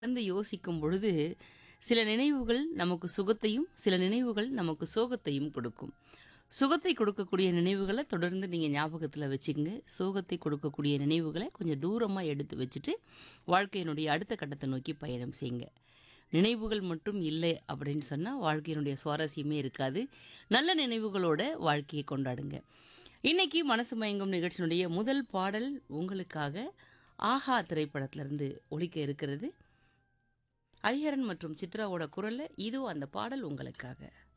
கடந்து யோசிக்கும் பொழுது சில நினைவுகள் நமக்கு சுகத்தையும் சில நினைவுகள் நமக்கு சோகத்தையும் கொடுக்கும் சுகத்தை கொடுக்கக்கூடிய நினைவுகளை தொடர்ந்து நீங்கள் ஞாபகத்தில் வச்சுக்கங்க சோகத்தை கொடுக்கக்கூடிய நினைவுகளை கொஞ்சம் தூரமாக எடுத்து வச்சுட்டு வாழ்க்கையினுடைய அடுத்த கட்டத்தை நோக்கி பயணம் செய்யுங்க நினைவுகள் மட்டும் இல்லை அப்படின்னு சொன்னால் வாழ்க்கையினுடைய சுவாரஸ்யமே இருக்காது நல்ல நினைவுகளோட வாழ்க்கையை கொண்டாடுங்க இன்னைக்கு மனசு மயங்கும் நிகழ்ச்சியினுடைய முதல் பாடல் உங்களுக்காக ஆஹா திரைப்படத்திலிருந்து ஒலிக்க இருக்கிறது ஹரிஹரன் மற்றும் சித்ராவோட குரல்ல இதோ அந்த பாடல் உங்களுக்காக